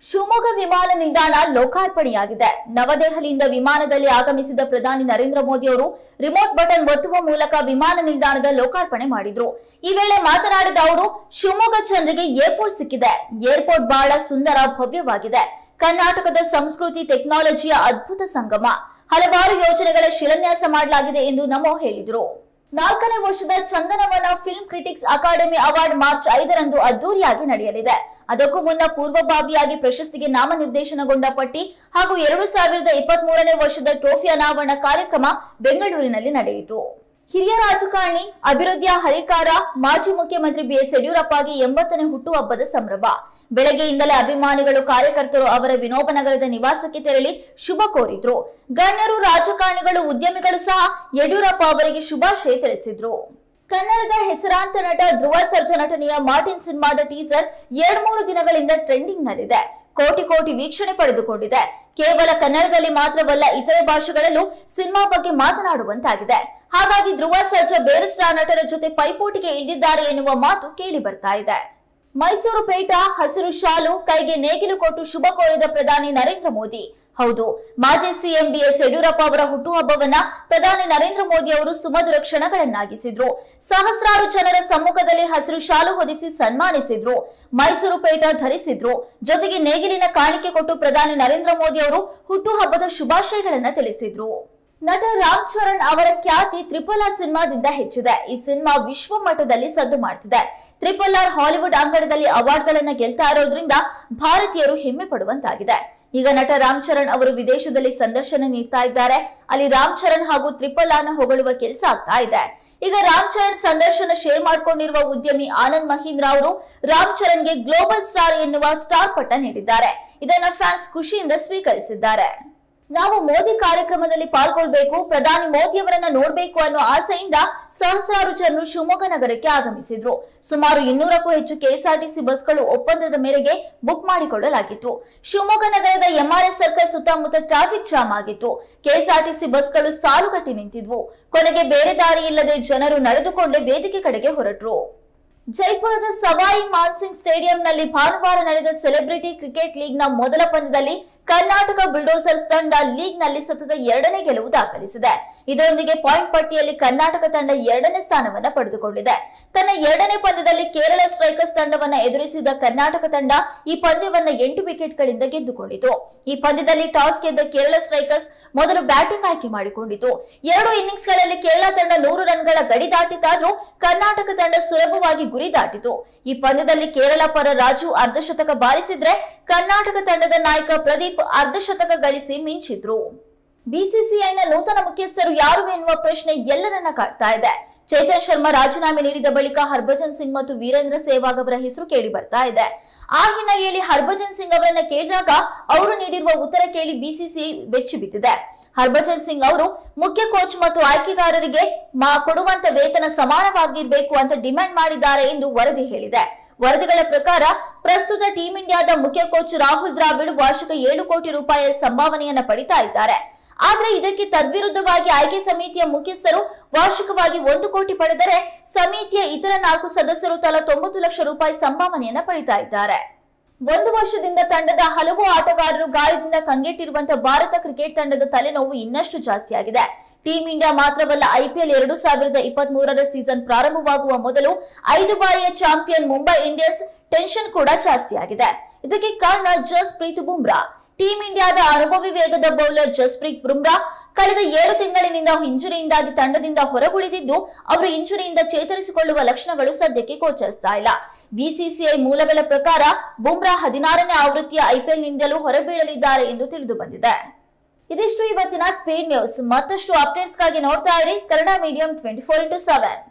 ಶಿವಮೊಗ್ಗ ವಿಮಾನ ನಿಲ್ದಾಣ ಲೋಕಾರ್ಪಣೆಯಾಗಿದೆ ನವದೆಹಲಿಯಿಂದ ವಿಮಾನದಲ್ಲಿ ಆಗಮಿಸಿದ ಪ್ರಧಾನಿ ನರೇಂದ್ರ ಮೋದಿ ಅವರು ರಿಮೋಟ್ ಬಟನ್ ಒತ್ತುವ ಮೂಲಕ ವಿಮಾನ ನಿಲ್ದಾಣದ ಲೋಕಾರ್ಪಣೆ ಮಾಡಿದ್ರು ಈ ವೇಳೆ ಮಾತನಾಡಿದ ಅವರು ಶಿವಮೊಗ್ಗ ಜನರಿಗೆ ಏರ್ಪೋರ್ಟ್ ಸಿಕ್ಕಿದೆ ಏರ್ಪೋರ್ಟ್ ಬಹಳ ಸುಂದರ ಭವ್ಯವಾಗಿದೆ ಕರ್ನಾಟಕದ ಸಂಸ್ಕೃತಿ ಟೆಕ್ನಾಲಜಿಯ ಅದ್ಭುತ ಸಂಗಮ ಹಲವಾರು ಯೋಜನೆಗಳ ಶಿಲಾನ್ಯಾಸ ಮಾಡಲಾಗಿದೆ ಎಂದು ನಮೋ ಹೇಳಿದರು ನಾಲ್ಕನೇ ವರ್ಷದ Chandanavana film critics academy award March ಐದರಂದು ಅದ್ದೂರಿಯಾಗಿ ನಡೆಯಲಿದೆ ಅದಕ್ಕೂ ಮುನ್ನ ಪೂರ್ವಭಾವಿಯಾಗಿ ಪ್ರಶಸ್ತಿಗೆ ನಾಮನಿರ್ದೇಶನಗೊಂಡ ಪಟ್ಟಿ ಹಾಗೂ ಎರಡು ಸಾವಿರದ ಇಪ್ಪತ್ತ್ ಮೂರನೇ ವರ್ಷದ ಟ್ರೋಫಿ ಅನಾವರಣ ಕಾರ್ಯಕ್ರಮ ಬೆಂಗಳೂರಿನಲ್ಲಿ ನಡೆಯಿತು ಹಿರಿಯ ರಾಜಕಾರಣಿ ಅಭಿವೃದ್ಧಿಯ ಹರಿಕಾರ ಮಾಜಿ ಮುಖ್ಯಮಂತ್ರಿ ಬಿಎಸ್ ಯಡಿಯೂರಪ್ಪಗೆ ಎಂಬತ್ತನೇ ಹುಟ್ಟುಹಬ್ಬದ ಸಂಭ್ರಮ ಬೆಳಗ್ಗೆಯಿಂದಲೇ ಅಭಿಮಾನಿಗಳು ಕಾರ್ಯಕರ್ತರು ಅವರ ವಿನೋಬನಗರದ ನಿವಾಸಕ್ಕೆ ತೆರಳಿ ಶುಭ ಕೋರಿದ್ರು ಗಣ್ಯರು ರಾಜಕಾರಣಿಗಳು ಉದ್ಯಮಿಗಳು ಸಹ ಯಡಿಯೂರಪ್ಪ ಅವರಿಗೆ ಶುಭಾಶಯ ತಿಳಿಸಿದ್ರು ಕನ್ನಡದ ಹೆಸರಾಂತ ನಟ ಧ್ರುವ ಸರ್ಜಾ ನಟನೆಯ ಮಾರ್ಟಿನ್ ಸಿನಿಮಾದ ಟೀಸರ್ ಎರಡ್ ಮೂರು ದಿನಗಳಿಂದ ಟ್ರೆಂಡಿಂಗ್ ನಲ್ಲಿದೆ ಕೋಟಿ ಕೋಟಿ ವೀಕ್ಷಣೆ ಪಡೆದುಕೊಂಡಿದೆ ಕೇವಲ ಕನ್ನಡದಲ್ಲಿ ಮಾತ್ರವಲ್ಲ ಇತರೆ ಭಾಷೆಗಳಲ್ಲೂ ಸಿನಿಮಾ ಬಗ್ಗೆ ಮಾತನಾಡುವಂತಾಗಿದೆ ಹಾಗಾಗಿ ಧ್ರುವ ಸರ್ಜಾ ಬೇರೆ ಸ್ಟಾರ್ ನಟರ ಜೊತೆ ಪೈಪೋಟಿಗೆ ಇಳಿದಿದ್ದಾರೆ ಎನ್ನುವ ಮಾತು ಕೇಳಿ ಬರ್ತಾ ಇದೆ ಮೈಸೂರು ಪೇಟ ಹಸಿರು ಶಾಲು ಕೈಗೆ ನೇಗಿಲು ಕೊಟ್ಟು ಶುಭ ಕೋರಿದ ಪ್ರಧಾನಿ ನರೇಂದ್ರ ಮೋದಿ ಹೌದು ಮಾಜಿ ಸಿಎಂ ಬಿಎಸ್ ಯಡಿಯೂರಪ್ಪ ಅವರ ಹುಟ್ಟುಹಬ್ಬವನ್ನ ಪ್ರಧಾನಿ ನರೇಂದ್ರ ಮೋದಿ ಅವರು ಸುಮಧುರ ಕ್ಷಣಗಳನ್ನಾಗಿಸಿದ್ರು ಸಹಸ್ರಾರು ಜನರ ಸಮ್ಮುಖದಲ್ಲಿ ಹಸಿರು ಶಾಲು ಹೊದಿಸಿ ಸನ್ಮಾನಿಸಿದ್ರು ಮೈಸೂರು ಪೇಟ ಧರಿಸಿದ್ರು ಜೊತೆಗೆ ನೇಗಿಲಿನ ಕಾಣಿಕೆ ಕೊಟ್ಟು ಪ್ರಧಾನಿ ನರೇಂದ್ರ ಮೋದಿ ಅವರು ಹುಟ್ಟುಹಬ್ಬದ ಶುಭಾಶಯಗಳನ್ನ ತಿಳಿಸಿದ್ರು ನಟ ರಾಮ್ ಚರಣ್ ಅವರ ಖ್ಯಾತಿ ತ್ರಿಪಲ್ ಆರ್ ಸಿನಿಮಾದಿಂದ ಹೆಚ್ಚಿದೆ ಈ ಸಿನಿಮಾ ವಿಶ್ವ ಮಟ್ಟದಲ್ಲಿ ಸದ್ದು ಮಾಡ್ತಿದೆ ತ್ರಿಪಲ್ ಆರ್ ಹಾಲಿವುಡ್ ಅಂಗಡದಲ್ಲಿ ಅವಾರ್ಡ್ಗಳನ್ನ ಗೆಲ್ತಾ ಇರೋದ್ರಿಂದ ಭಾರತೀಯರು ಹೆಮ್ಮೆ ಪಡುವಂತಾಗಿದೆ ಈಗ ನಟ ರಾಮ್ ಚರಣ್ ಅವರು ವಿದೇಶದಲ್ಲಿ ಸಂದರ್ಶನ ನೀಡ್ತಾ ಇದ್ದಾರೆ ಅಲ್ಲಿ ರಾಮ್ ಚರಣ್ ಹಾಗೂ ತ್ರಿಪಲ್ ಆರ್ನ ಹೊಗಳುವ ಕೆಲಸ ಆಗ್ತಾ ಇದೆ ಈಗ ರಾಮ್ ಚರಣ್ ಸಂದರ್ಶನ ಶೇರ್ ಮಾಡ್ಕೊಂಡಿರುವ ಉದ್ಯಮಿ ಆನಂದ್ ಮಹೀಂದ್ರ ಅವರು ರಾಮ್ ಚರಣ್ಗೆ ಗ್ಲೋಬಲ್ ಸ್ಟಾರ್ ಎನ್ನುವ ಸ್ಟಾರ್ ಪಟ್ಟ ನೀಡಿದ್ದಾರೆ ಇದನ್ನ ಫ್ಯಾನ್ಸ್ ಖುಷಿಯಿಂದ ಸ್ವೀಕರಿಸಿದ್ದಾರೆ ನಾವು ಮೋದಿ ಕಾರ್ಯಕ್ರಮದಲ್ಲಿ ಪಾಲ್ಗೊಳ್ಬೇಕು ಪ್ರಧಾನಿ ಮೋದಿಯವರನ್ನ ನೋಡ್ಬೇಕು ಅನ್ನೋ ಆಸೆಯಿಂದ ಸಹಸ್ರಾರು ಜನರು ಶಿವಮೊಗ್ಗ ನಗರಕ್ಕೆ ಆಗಮಿಸಿದ್ರು ಸುಮಾರು ಇನ್ನೂರಕ್ಕೂ ಹೆಚ್ಚು ಕೆಎಸ್ಆರ್ಟಿಸಿ ಬಸ್ಗಳು ಒಪ್ಪಂದದ ಮೇರೆಗೆ ಬುಕ್ ಮಾಡಿಕೊಳ್ಳಲಾಗಿತ್ತು ಶಿವಮೊಗ್ಗ ನಗರದ ಎಂಆರ್ಎಸ್ ಸರ್ಕಲ್ ಸುತ್ತಮುತ್ತ ಟ್ರಾಫಿಕ್ ಜಾಮ್ ಆಗಿತ್ತು ಕೆಎಸ್ಆರ್ಟಿಸಿ ಬಸ್ಗಳು ಸಾಲುಗಟ್ಟಿ ನಿಂತಿದ್ವು ಕೊನೆಗೆ ಬೇರೆ ದಾರಿ ಇಲ್ಲದೆ ಜನರು ನಡೆದುಕೊಂಡೇ ವೇದಿಕೆ ಕಡೆಗೆ ಹೊರಟ್ರು ಜೈಪುರದ ಸವಾಯಿ ಮಾನ್ಸಿಂಗ್ ಸ್ಟೇಡಿಯಂನಲ್ಲಿ ಭಾನುವಾರ ನಡೆದ ಸೆಲೆಬ್ರಿಟಿ ಕ್ರಿಕೆಟ್ ಲೀಗ್ನ ಮೊದಲ ಪಂದ್ಯದಲ್ಲಿ ಕರ್ನಾಟಕ ಬುಲ್ಡೋಸರ್ಸ್ ತಂಡ ಲೀಗ್ನಲ್ಲಿ ಸತತ ಎರಡನೇ ಗೆಲುವು ದಾಖಲಿಸಿದೆ ಇದರೊಂದಿಗೆ ಪಾಯಿಂಟ್ ಪಟ್ಟಿಯಲ್ಲಿ ಕರ್ನಾಟಕ ತಂಡ ಎರಡನೇ ಸ್ಥಾನವನ್ನ ಪಡೆದುಕೊಂಡಿದೆ ತನ್ನ ಎರಡನೇ ಪಂದ್ಯದಲ್ಲಿ ಕೇರಳ ಸ್ಟ್ರೈಕರ್ಸ್ ತಂಡವನ್ನ ಎದುರಿಸಿದ ಕರ್ನಾಟಕ ತಂಡ ಈ ಪಂದ್ಯವನ್ನ ಎಂಟು ವಿಕೆಟ್ಗಳಿಂದ ಗೆದ್ದುಕೊಂಡಿತು ಈ ಪಂದ್ಯದಲ್ಲಿ ಟಾಸ್ ಗೆದ್ದ ಕೇರಳ ಸ್ಟ್ರೈಕರ್ಸ್ ಮೊದಲು ಬ್ಯಾಟಿಂಗ್ ಆಯ್ಕೆ ಮಾಡಿಕೊಂಡಿತು ಎರಡು ಇನ್ನಿಂಗ್ಸ್ಗಳಲ್ಲಿ ಕೇರಳ ತಂಡ ನೂರು ರನ್ಗಳ ಗಡಿ ದಾಟಿತಾದ್ರೂ ಕರ್ನಾಟಕ ತಂಡ ಸುಲಭವಾಗಿ ಗುರಿ ದಾಟಿತು ಈ ಪಂದ್ಯದಲ್ಲಿ ಕೇರಳ ಪರ ರಾಜು ಅರ್ಧಶತಕ ಬಾರಿಸಿದ್ರೆ ಕರ್ನಾಟಕ ತಂಡದ ನಾಯಕ ಪ್ರದೀಪ್ ಅರ್ಧಶತಕ ಗಳಿಸಿ ಮಿಂಚಿದ್ರು ಬಿಸಿಸಿಐನ ನೂತನ ಮುಖ್ಯಸ್ಥರು ಯಾರು ಎನ್ನುವ ಪ್ರಶ್ನೆ ಎಲ್ಲರನ್ನ ಕಾಡ್ತಾ ಇದೆ ಚೇತನ್ ಶರ್ಮಾ ರಾಜೀನಾಮೆ ನೀಡಿದ ಬಳಿಕ ಹರ್ಭಜನ್ ಸಿಂಗ್ ಮತ್ತು ವೀರೇಂದ್ರ ಸೆಹ್ವಾಗ್ ಅವರ ಹೆಸರು ಕೇಳಿ ಬರ್ತಾ ಇದೆ ಆ ಹಿನ್ನೆಲೆಯಲ್ಲಿ ಹರ್ಭಜನ್ ಸಿಂಗ್ ಅವರನ್ನ ಕೇಳಿದಾಗ ಅವರು ನೀಡಿರುವ ಉತ್ತರ ಕೇಳಿ ಬಿಸಿಸಿಐ ಬೆಚ್ಚಿ ಬಿದ್ದಿದೆ ಹರ್ಭಜನ್ ಸಿಂಗ್ ಅವರು ಮುಖ್ಯ ಕೋಚ್ ಮತ್ತು ಆಯ್ಕೆಗಾರರಿಗೆ ಮಾ ಕೊಡುವಂತ ವೇತನ ಸಮಾನವಾಗಿರ್ಬೇಕು ಅಂತ ಡಿಮ್ಯಾಂಡ್ ಮಾಡಿದ್ದಾರೆ ಎಂದು ವರದಿ ಹೇಳಿದೆ ವರದಿಗಳ ಪ್ರಕಾರ ಪ್ರಸ್ತುತ ಟೀಂ ಇಂಡಿಯಾದ ಮುಖ್ಯ ಕೋಚ್ ರಾಹುಲ್ ದ್ರಾವಿಡ್ ವಾರ್ಷಿಕ ಏಳು ಕೋಟಿ ರೂಪಾಯಿಯ ಸಂಭಾವನೆಯನ್ನ ಪಡಿತಾ ಇದ್ದಾರೆ ಆದ್ರೆ ಇದಕ್ಕೆ ತದ್ವಿರುದ್ಧವಾಗಿ ಆಯ್ಕೆ ಸಮಿತಿಯ ಮುಖ್ಯಸ್ಥರು ವಾರ್ಷಿಕವಾಗಿ ಒಂದು ಕೋಟಿ ಪಡೆದರೆ ಸಮಿತಿಯ ಇತರ ನಾಲ್ಕು ಸದಸ್ಯರು ತಲಾ ತೊಂಬತ್ತು ಲಕ್ಷ ರೂಪಾಯಿ ಸಂಭಾವನೆಯನ್ನ ಪಡಿತಾ ಇದ್ದಾರೆ ಒಂದು ವರ್ಷದಿಂದ ತಂಡದ ಹಲವು ಆಟಗಾರರು ಗಾಯದಿಂದ ಕಂಗೆಟ್ಟಿರುವಂತಹ ಭಾರತ ಕ್ರಿಕೆಟ್ ತಂಡದ ತಲೆನೋವು ಇನ್ನಷ್ಟು ಜಾಸ್ತಿಯಾಗಿದೆ ಟೀಂ ಇಂಡಿಯಾ ಮಾತ್ರವಲ್ಲ ಐಪಿಎಲ್ ಎರಡು ಸಾವಿರದ ಇಪ್ಪತ್ತ್ ಮೂರರ ಸೀಸನ್ ಪ್ರಾರಂಭವಾಗುವ ಮೊದಲು ಐದು ಬಾರಿಯ ಚಾಂಪಿಯನ್ ಮುಂಬೈ ಇಂಡಿಯನ್ಸ್ ಟೆನ್ಷನ್ ಕೂಡ ಜಾಸ್ತಿಯಾಗಿದೆ ಇದಕ್ಕೆ ಕಾರಣ ಜಸ್ಪ್ರೀತ್ ಬುಮ್ರಾ ಟೀಂ ಇಂಡಿಯಾದ ಅನುಭವಿ ವೇಗದ ಬೌಲರ್ ಜಸ್ಪ್ರೀತ್ ಬುಮ್ರಾ ಕಳೆದ ಏಳು ತಿಂಗಳಿನಿಂದ ಇಂಜುರಿಯಿಂದಾಗಿ ತಂಡದಿಂದ ಹೊರಗುಳಿದಿದ್ದು ಅವರು ಇಂಜುರಿಯಿಂದ ಚೇತರಿಸಿಕೊಳ್ಳುವ ಲಕ್ಷಣಗಳು ಸದ್ಯಕ್ಕೆ ಗೋಚರಿಸ್ತಾ ಇಲ್ಲ ಬಿಸಿಸಿಐ ಮೂಲಗಳ ಪ್ರಕಾರ ಬುಮ್ರಾ ಹದಿನಾರನೇ ಆವೃತ್ತಿಯ ಐಪಿಎಲ್ನಿಂದಲೂ ಹೊರಬೀಳಲಿದ್ದಾರೆ ಎಂದು ತಿಳಿದು ಬಂದಿದೆ ಇದಿಷ್ಟು ಇವತ್ತಿನ ಸ್ಪೀಡ್ ನ್ಯೂಸ್ ಮತ್ತಷ್ಟು ಅಪ್ಡೇಟ್ಸ್ಗಾಗಿ ನೋಡ್ತಾ ಇರಿ Kannada medium twenty four into seven